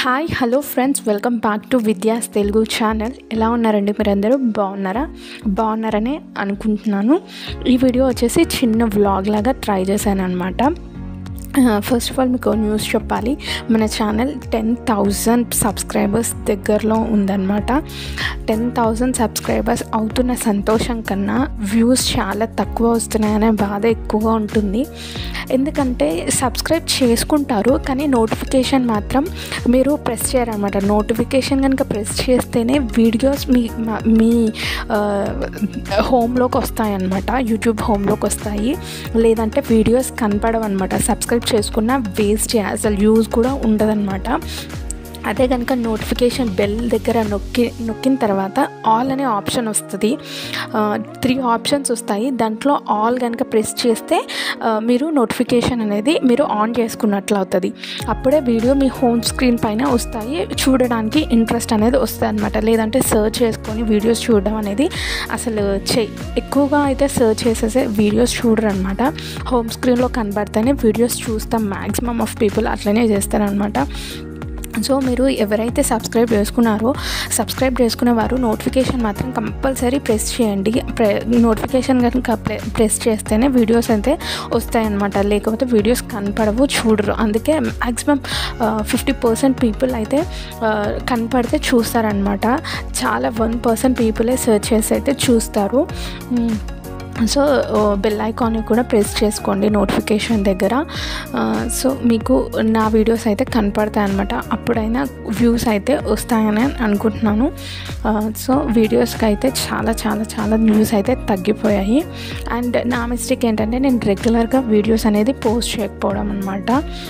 Hi hello friends welcome back to Vidya's Telugu channel ఎలా ఉన్నారండి మీరందరూ బాగున్నారా బాగున్నారని అనుకుంటున్నాను ఈ వీడియో వచ్చేసి చిన్న వ్లాగ్ లాగా ట్రై చేశాను అనమాట ఫస్ట్ ఆఫ్ ఆల్ మీకు న్యూస్ చెప్పాలి మన ఛానల్ టెన్ థౌజండ్ సబ్స్క్రైబర్స్ దగ్గరలో ఉందన్నమాట టెన్ థౌజండ్ సబ్స్క్రైబర్స్ అవుతున్న సంతోషం కన్నా వ్యూస్ చాలా తక్కువ వస్తున్నాయనే బాధ ఎక్కువగా ఉంటుంది ఎందుకంటే సబ్స్క్రైబ్ చేసుకుంటారు కానీ నోటిఫికేషన్ మాత్రం మీరు ప్రెస్ చేయరనమాట నోటిఫికేషన్ కనుక ప్రెస్ చేస్తేనే వీడియోస్ మీ మా- మీ హోమ్లోకి వస్తాయన్నమాట యూట్యూబ్ హోమ్లోకి వస్తాయి లేదంటే వీడియోస్ కనపడవు అనమాట సబ్స్క్రైబ్ చేసుకున్న వేస్ట్ అసలు యూజ్ కూడా ఉండదన్నమాట అదే కనుక నోటిఫికేషన్ బెల్ దగ్గర నొక్కి నొక్కిన తర్వాత ఆల్ అనే ఆప్షన్ వస్తుంది త్రీ ఆప్షన్స్ వస్తాయి దాంట్లో ఆల్ కనుక ప్రెస్ చేస్తే ఆ, మీరు నోటిఫికేషన్ అనేది మీరు ఆన్ చేసుకున్నట్లు అవుతుంది అప్పుడే వీడియో మీ హోమ్ స్క్రీన్ పైన వస్తాయి చూడడానికి ఇంట్రెస్ట్ అనేది వస్తుంది అనమాట లేదంటే సర్చ్ చేసుకొని వీడియోస్ చూడడం అనేది అసలు చెయ్యి ఎక్కువగా అయితే సర్చ్ చేసేసే వీడియోస్ చూడరు అనమాట హోమ్ స్క్రీన్లో కనబడితేనే వీడియోస్ చూస్తాం మ్యాక్సిమం ఆఫ్ పీపుల్ అట్లనే చేస్తారనమాట సో మీరు ఎవరైతే సబ్స్క్రైబ్ చేసుకున్నారో సబ్స్క్రైబ్ చేసుకునే వారు నోటిఫికేషన్ మాత్రం కంపల్సరీ ప్రెస్ చేయండి ప్రె నోటిఫికేషన్ కనుక ప్రె ప్రెస్ చేస్తేనే వీడియోస్ అయితే వస్తాయన్నమాట లేకపోతే వీడియోస్ కనపడవు చూడరు అందుకే మ్యాక్సిమం ఫిఫ్టీ పర్సెంట్ పీపుల్ అయితే ఆ, కనపడితే చూస్తారనమాట చాలా వన్ పర్సెంట్ పీపులే సెర్చ్ చేసి అయితే చూస్తారు మ్, సో బెల్ ఐకాన్ కూడా ప్రెస్ చేసుకోండి నోటిఫికేషన్ దగ్గర ఆ, సో మీకు నా వీడియోస్ అయితే కనపడతాయి అనమాట అప్పుడైనా వ్యూస్ అయితే వస్తాయని అనుకుంటున్నాను ఆ, సో వీడియోస్కి అయితే చాలా చాలా చాలా వ్యూస్ అయితే తగ్గిపోయాయి అండ్ నా మిస్టేక్ ఏంటంటే నేను రెగ్యులర్గా వీడియోస్ అనేది పోస్ట్ చేయకపోవడం అనమాట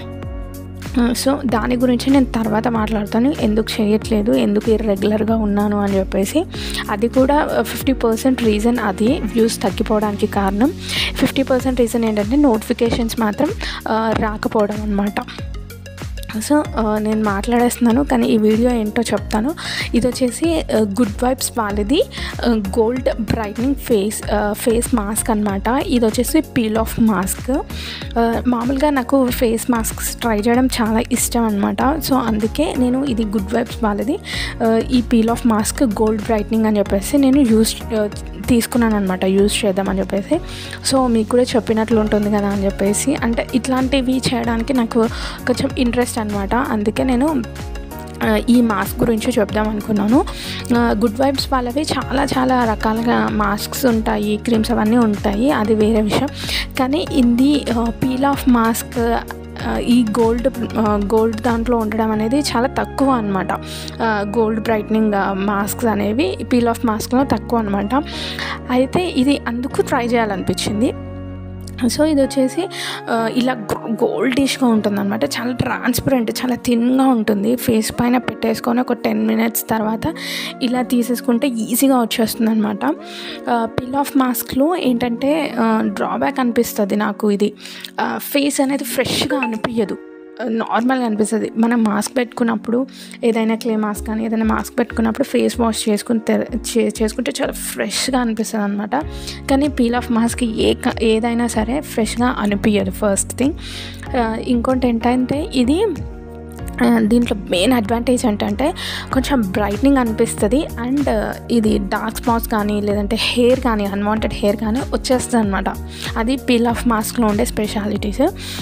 సో దాని గురించి నేను తర్వాత మాట్లాడతాను ఎందుకు చేయట్లేదు ఎందుకు ఇర్రెగ్యులర్గా ఉన్నాను అని చెప్పేసి అది కూడా ఫిఫ్టీ పర్సెంట్ రీజన్ అది వ్యూస్ తగ్గిపోవడానికి కారణం ఫిఫ్టీ పర్సెంట్ రీజన్ ఏంటంటే నోటిఫికేషన్స్ మాత్రం ఆ, రాకపోవడం అనమాట సో ఆ, నేను మాట్లాడేస్తున్నాను కానీ ఈ వీడియో ఏంటో చెప్తాను ఇది వచ్చేసి గుడ్ వైబ్స్ వాళ్ళది gold brightening face face mask అనమాట ఇది వచ్చేసి పీల్ ఆఫ్ మాస్క్ మామూలుగా నాకు ఫేస్ మాస్క్స్ ట్రై చేయడం చాలా ఇష్టం అనమాట సో అందుకే నేను ఇది గుడ్ వైబ్స్ వాళ్ళది ఆ, ఈ peel off mask gold brightening అని చెప్పేసి నేను యూస్ తీసుకున్నాను అనమాట యూస్ చేద్దామని చెప్పేసి సో మీకు కూడా చెప్పినట్లు ఉంటుంది కదా అని చెప్పేసి అంటే ఇట్లాంటివి చేయడానికి నాకు కొంచెం ఇంట్రెస్ట్ అనమాట అందుకే నేను ఆ, ఈ మాస్క్ గురించి చెప్దాం అనుకున్నాను ఆ, గుడ్ వైబ్స్ వాళ్ళవి చాలా చాలా రకాలుగా మాస్క్స్ ఉంటాయి క్రీమ్స్ అవన్నీ ఉంటాయి అది వేరే విషయం కానీ ఇది పీల్ ఆఫ్ మాస్క్ ఆ, ఈ గోల్డ్ గోల్డ్ దాంట్లో ఉండడం అనేది చాలా తక్కువ అనమాట గోల్డ్ బ్రైట్నింగ్ మాస్క్స్ అనేవి పీల్ ఆఫ్ మాస్క్లో తక్కువ అనమాట అయితే ఇది అందుకు ట్రై చేయాలనిపించింది సో ఇది వచ్చేసి ఆ, ఇలా గోల్డిష్గా ఉంటుంది అనమాట చాలా ట్రాన్స్పరెంట్ చాలా థిన్గా ఉంటుంది ఫేస్ పైన పెట్టేసుకొని ఒక టెన్ మినిట్స్ తర్వాత ఇలా తీసేసుకుంటే ఈజీగా వచ్చేస్తుంది అనమాట పిల్ ఆఫ్ మాస్క్లో ఏంటంటే డ్రాబ్యాక్ అనిపిస్తుంది నాకు ఇది ఫేస్ అనేది ఫ్రెష్గా అనిపించదు నార్మల్గా అనిపిస్తుంది మనం మాస్క్ పెట్టుకున్నప్పుడు ఏదైనా క్లే మాస్క్ కానీ ఏదైనా మాస్క్ పెట్టుకున్నప్పుడు ఫేస్ వాష్ చేసుకుని తె- చే- చేసుకుంటే చాలా ఫ్రెష్గా అనిపిస్తుంది అనమాట కానీ పీల్ ఆఫ్ మాస్క్ ఏ క- ఏదైనా సరే ఫ్రెష్గా అనిపించదు ఫస్ట్ థింగ్ ఇంకోటి ఏంటంటే ఇది ఆ, దీంట్లో మెయిన్ అడ్వాంటేజ్ ఏంటంటే కొంచెం బ్రైట్నింగ్ అనిపిస్తుంది అండ్ ఇది డార్క్ స్పాట్స్ కానీ లేదంటే హెయిర్ కానీ అన్వాంటెడ్ హెయిర్ కానీ వచ్చేస్తుంది అనమాట అది పీల్ ఆఫ్ మాస్క్లో ఉండే స్పెషాలిటీస్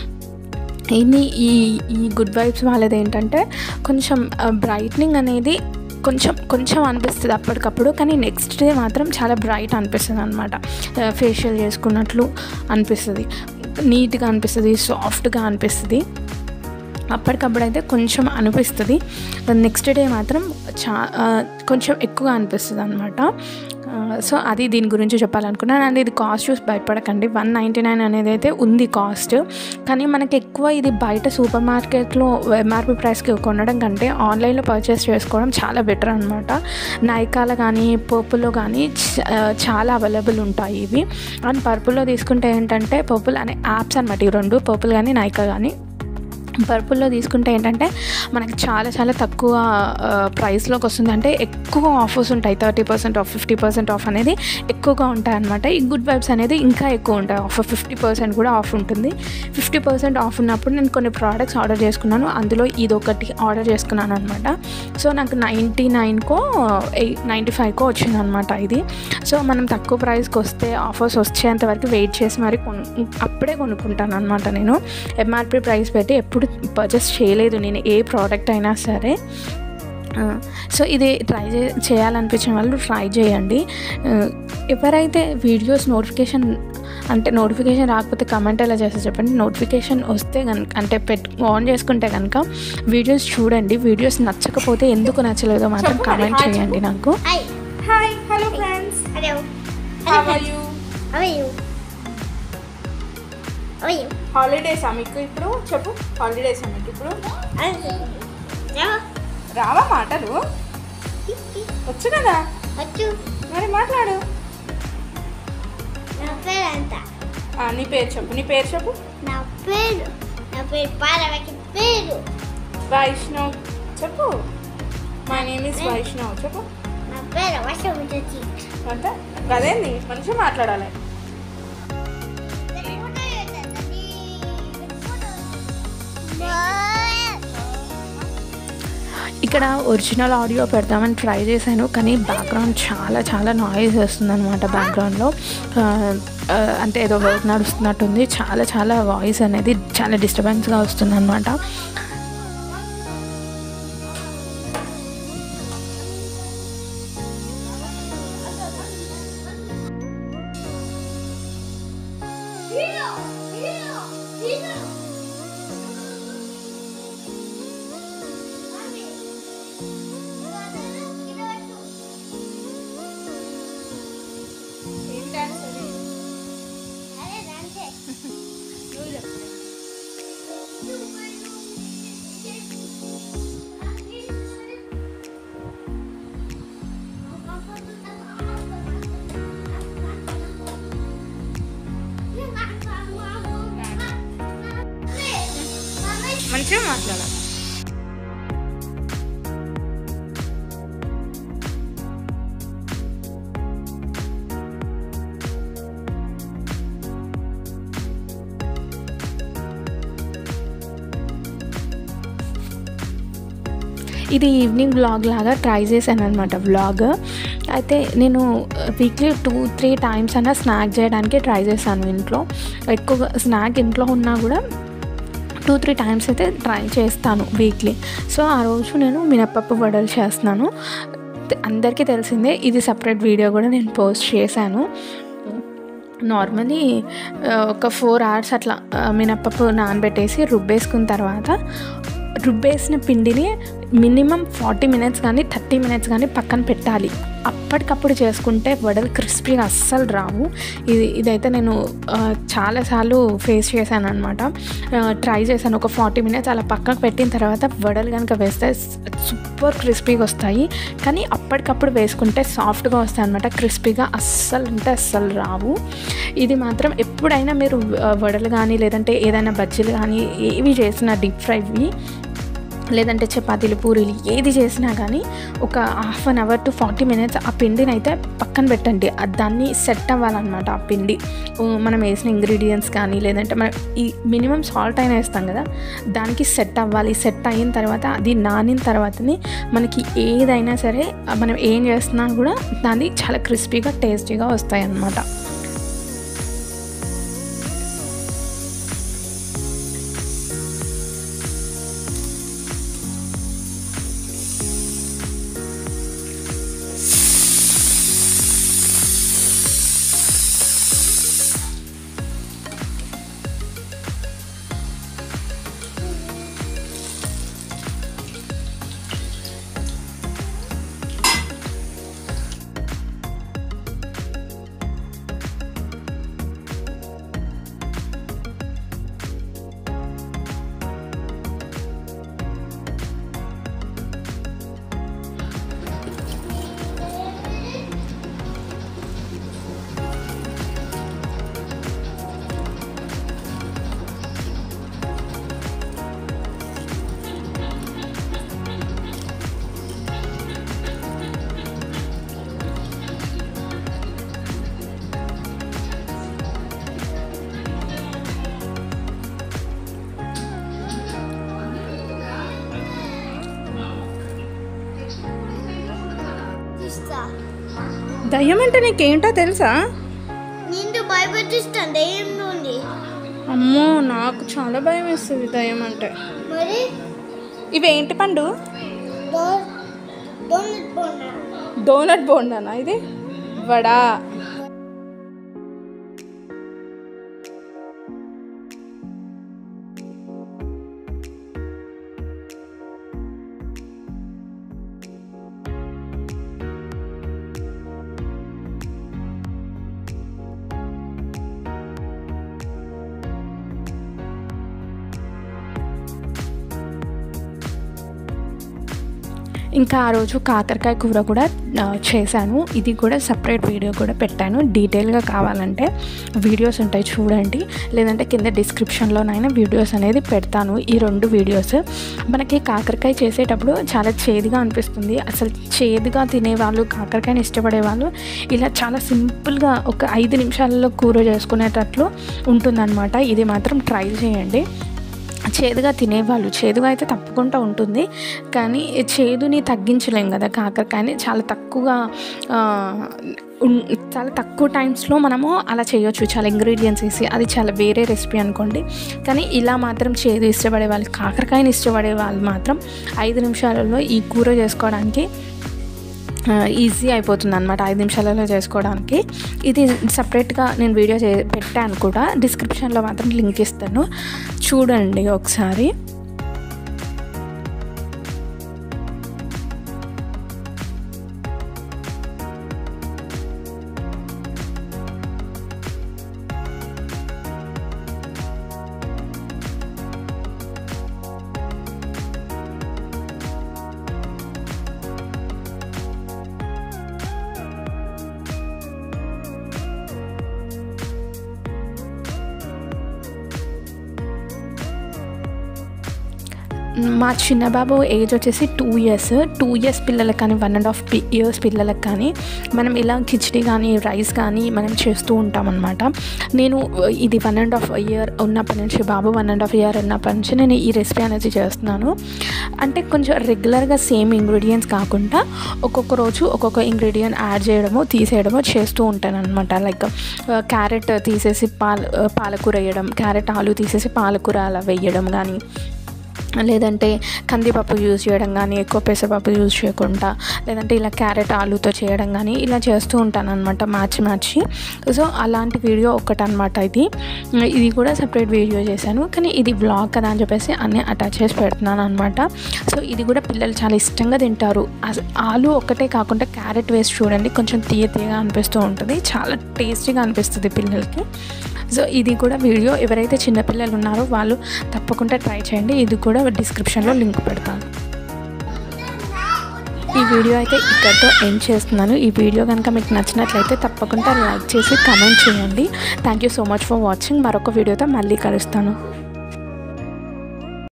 ఇది ఈ ఈ గుడ్ వైబ్స్ వాళ్ళది ఏంటంటే కొంచెం బ్రైట్నింగ్ అనేది కొంచెం కొంచెం అనిపిస్తుంది అప్పటికప్పుడు కానీ నెక్స్ట్ డే మాత్రం చాలా బ్రైట్ అనిపిస్తుంది అనమాట ఫేషియల్ చేసుకున్నట్లు అనిపిస్తుంది నీట్గా అనిపిస్తుంది సాఫ్ట్గా అనిపిస్తుంది అప్పటికప్పుడు అయితే కొంచెం అనిపిస్తుంది నెక్స్ట్ డే మాత్రం చా ఆ, కొంచెం ఎక్కువగా అనిపిస్తుంది అనమాట సో అది దీని గురించి చెప్పాలనుకున్నాను అండ్ ఇది కాస్ట్ చూసి భయపడకండి వన్ నైంటీ నైన్ అనేది అయితే ఉంది కాస్ట్ కానీ మనకి ఎక్కువ ఇది బయట సూపర్ మార్కెట్లో ఎంఆర్పి ప్రైస్కి కొనడం కంటే ఆన్లైన్లో పర్చేస్ చేసుకోవడం చాలా బెటర్ అనమాట నైకాలో కానీ పర్పుల్లో కానీ చ- ఆ, చాలా అవైలబుల్ ఉంటాయి ఇవి అండ్ పర్పుల్లో తీసుకుంటే ఏంటంటే పర్పుల్ అనే యాప్స్ అనమాట ఈ రెండు పర్పుల్ కానీ నైకా కానీ పర్పుల్లో తీసుకుంటే ఏంటంటే మనకి చాలా చాలా తక్కువ ఆ, ప్రైస్లోకి వస్తుంది అంటే ఎక్కువ ఆఫర్స్ ఉంటాయి thirty percent off fifty percent off అనేది ఎక్కువగా ఉంటాయి అనమాట ఈ గుడ్ వైబ్స్ అనేది ఇంకా ఎక్కువ ఉంటాయి ఆఫర్ ఫిఫ్టీ పర్సెంట్ కూడా ఆఫ్ ఉంటుంది ఫిఫ్టీ పర్సెంట్ ఆఫ్ ఉన్నప్పుడు నేను కొన్ని ప్రోడక్ట్స్ ఆర్డర్ చేసుకున్నాను అందులో ఇది ఒకటి ఆర్డర్ చేసుకున్నాను అనమాట సో నాకు నైంటీ నైన్కో ఎయిట్ నైంటీ ఫైవ్కో వచ్చింది అనమాట ఇది సో మనం తక్కువ ప్రైస్కి వస్తే ఆఫర్స్ వచ్చేంత వరకు వెయిట్ చేసి మరి కొను అప్పుడే కొనుక్కుంటాను అనమాట నేను ఎంఆర్పి ప్రైస్ పెట్టి ఎప్పుడు పర్చేస్ చేయలేదు నేను ఏ ప్రోడక్ట్ అయినా సరే ఆ, సో ఇది ట్రై చే చేయాలనిపించిన వాళ్ళు ట్రై చేయండి ఆ, ఎవరైతే వీడియోస్ నోటిఫికేషన్ అంటే నోటిఫికేషన్ రాకపోతే కమెంట్ ఎలా చేస్తే చెప్పండి నోటిఫికేషన్ వస్తే కనుక అంటే పెట్ ఆన్ చేసుకుంటే కనుక వీడియోస్ చూడండి వీడియోస్ నచ్చకపోతే ఎందుకు నచ్చలేదో మాత్రం చెప్పు మరి, కమెంట్ హాయ్ చేయండి నాకు Hi. Hi hello friends Hello. How are you How are you? How are you? హాలిడేసా మీకు ఇప్పుడు చెప్పు హాలిడేసా మీకు ఇప్పుడు I'm Yeah. రావా మాటలు వచ్చు కదా What you? మరి మాట్లాడు నా పేరు అంత ఆ, నీ పేరు చెప్పు నీ పేరు చెప్పు నా పేరు నా పేరు పాలవకి పేరు వైష్ణవ్ చెప్పు మై నేమ్ ఇస్ వైష్ణవ్ చెప్పు నా పేరు వర్షం వచ్చి అంటే అదేంది మంచిగా మాట్లాడాలి ఇక్కడ ఒరిజినల్ ఆడియో పెడదామని ట్రై చేశాను కానీ బ్యాక్గ్రౌండ్ చాలా చాలా నాయిస్ వస్తుంది అనమాట బ్యాక్గ్రౌండ్లో అంటే ఏదో వర్క్ నడుస్తున్నట్టుంది చాలా చాలా వాయిస్ అనేది చాలా డిస్టర్బెన్స్గా వస్తుంది అనమాట మంచిగా మాట్లాడాలి ఇది ఈవినింగ్ వ్లాగ్ లాగా ట్రై చేశాను అనమాట వ్లాగ్ అయితే నేను వీక్లీ టూ త్రీ టైమ్స్ అన్న స్నాక్ చేయడానికి ట్రై చేశాను ఇంట్లో ఎక్కువగా స్నాక్ ఇంట్లో ఉన్నా కూడా టూ త్రీ టైమ్స్ అయితే ట్రై చేస్తాను వీక్లీ సో ఆ రోజు నేను మినప్పప్పు వడలు చేస్తున్నాను అందరికీ తెలిసిందే ఇది సపరేట్ వీడియో కూడా నేను పోస్ట్ చేశాను నార్మలీ ఒక ఫోర్ అవర్స్ అట్లా ఆ, మినప్పప్పు నానబెట్టేసి రుబ్బేసుకున్న తర్వాత రుబ్బేసిన పిండిని మినిమం ఫార్టీ మినిట్స్ కానీ థర్టీ మినిట్స్ కానీ పక్కన పెట్టాలి అప్పటికప్పుడు చేసుకుంటే వడలు క్రిస్పీగా అస్సలు రావు ఇది ఇదైతే నేను ఆ, చాలాసార్లు ఫేస్ చేశాను అనమాట ట్రై చేశాను ఒక ఫార్టీ మినిట్స్ అలా పక్కకు పెట్టిన తర్వాత వడలు కనుక వేస్తే సూపర్ క్రిస్పీగా వస్తాయి కానీ అప్పటికప్పుడు వేసుకుంటే సాఫ్ట్గా వస్తాయి అనమాట క్రిస్పీగా అస్సలు అంటే అస్సలు రావు ఇది మాత్రం ఎప్పుడైనా మీరు ఆ, వడలు కానీ లేదంటే ఏదైనా బజ్జీలు కానీ ఏవి చేసినా డీప్ ఫ్రైవి లేదంటే చపాతీలు పూరీలు ఏది చేసినా కానీ ఒక half an hour to forty minutes ఆ పిండిని అయితే పక్కన పెట్టండి అది దాన్ని సెట్ అవ్వాలన్నమాట ఆ పిండి ఉ, మనం వేసిన ఇంగ్రీడియంట్స్ కానీ లేదంటే మనం ఈ మినిమం సాల్ట్ అయినా వేస్తాం కదా దానికి సెట్ అవ్వాలి సెట్ అయిన తర్వాత అది నానిన తర్వాతని మనకి ఏదైనా సరే మనం ఏం చేస్తున్నా కూడా దాన్ని చాలా క్రిస్పీగా టేస్టీగా వస్తాయి అన్నమాట భయపెట్టిస్తా దయ్యం అంటే నీకేంటో తెలుసా నిన్ను భయపెట్టిస్తాను దయ్యం నుండి అమ్మో నాకు చాలా భయం వేస్తుంది దయ్యం అంటే మరి ఇవేంటి పండు డోర్ డోనట్ బోనా డోనట్ బోండానా ఇది వడా ఇంకా ఆ రోజు కాకరకాయ కూర కూడా ఆ, చేశాను ఇది కూడా సపరేట్ వీడియో కూడా పెట్టాను డీటెయిల్గా కావాలంటే వీడియోస్ ఉంటాయి చూడండి లేదంటే కింద డిస్క్రిప్షన్లోనైనా వీడియోస్ అనేది పెడతాను ఈ రెండు వీడియోస్ మనకి కాకరకాయ చేసేటప్పుడు చాలా చేదుగా అనిపిస్తుంది అసలు చేదుగా తినేవాళ్ళు కాకరకాయని ఇష్టపడే వాళ్ళు ఇలా చాలా సింపుల్గా ఒక ఐదు నిమిషాలలో కూర చేసుకునేటట్లు ఉంటుందన్నమాట ఇది మాత్రం ట్రై చేయండి చేదుగా తినేవాళ్ళు చేదుగా అయితే తప్పకుండా ఉంటుంది కానీ ఈ చేదుని తగ్గించలేం కదా కాకరకాయని చాలా తక్కువగా ఆ, ఉన్- చాలా తక్కువ టైమ్స్లో మనము అలా చేయొచ్చు చాలా ఇంగ్రీడియంట్స్ వేసి అది చాలా వేరే రెసిపీ అనుకోండి కానీ ఇలా మాత్రం చేదు ఇష్టపడే వాళ్ళు కాకరకాయని ఇష్టపడే వాళ్ళు మాత్రం ఐదు నిమిషాలలో ఈ కూర చేసుకోవడానికి ఈజీ అయిపోతుంది అనమాట ఐదు నిమిషాలలో చేసుకోవడానికి ఇది సపరేట్గా నేను వీడియో చే పెట్టాను కూడా డిస్క్రిప్షన్లో మాత్రం లింక్ ఇస్తాను చూడండి ఒకసారి మా చిన్న బాబు ఏజ్ వచ్చేసి టూ ఇయర్స్ టూ ఇయర్స్ పిల్లలకు కానీ వన్ అండ్ హాఫ్ ఇయర్స్ పిల్లలకు కానీ మనం ఇలా కిచడీ కానీ రైస్ కానీ మనం చేస్తూ ఉంటాం అనమాట నేను ఇది వన్ అండ్ హాఫ్ ఇయర్ ఉన్నప్పటి నుంచి బాబు వన్ అండ్ హాఫ్ ఇయర్ ఉన్నప్పటి నుంచి నేను ఈ రెసిపీ అనేది చేస్తున్నాను అంటే కొంచెం రెగ్యులర్గా సేమ్ ఇంగ్రీడియంట్స్ కాకుండా ఒక్కొక్క రోజు ఒక్కొక్క ఇంగ్రీడియంట్ యాడ్ చేయడము తీసేయడము చేస్తూ ఉంటాను అనమాట లైక్ క్యారెట్ తీసేసి పాల పాలకూర వేయడం క్యారెట్ ఆలు తీసేసి పాలకూర అలా వేయడం కానీ లేదంటే కందిపప్పు యూజ్ చేయడం కానీ ఎక్కువ పెసరపప్పు యూజ్ చేయకుండా లేదంటే ఇలా క్యారెట్ ఆలుతో చేయడం కానీ ఇలా చేస్తూ ఉంటాను అనమాట మార్చి మార్చి సో అలాంటి వీడియో ఒకటి అనమాట ఇది ఇది కూడా సపరేట్ వీడియో చేశాను కానీ ఇది బ్లాగ్ కదా అని చెప్పేసి అన్నీ అటాచ్ చేసి పెడుతున్నాను అనమాట సో ఇది కూడా పిల్లలు చాలా ఇష్టంగా తింటారు అస- ఆలు ఒక్కటే కాకుండా క్యారెట్ వేసి చూడండి కొంచెం తీయ తీయగా అనిపిస్తూ ఉంటుంది చాలా టేస్టీగా అనిపిస్తుంది పిల్లలకి సో ఇది కూడా వీడియో ఎవరైతే చిన్నపిల్లలు ఉన్నారో వాళ్ళు తప్పకుండా ట్రై చేయండి ఇది కూడా డిస్క్రిప్షన్లో లింక్ పెడతాను ఈ వీడియో అయితే ఇక్కడితో ఎండ్ చేస్తున్నాను ఈ వీడియో కనుక మీకు నచ్చినట్లయితే తప్పకుండా లైక్ చేసి కమెంట్ చేయండి thank you so much for watching మరొక వీడియోతో మళ్ళీ కలుస్తాను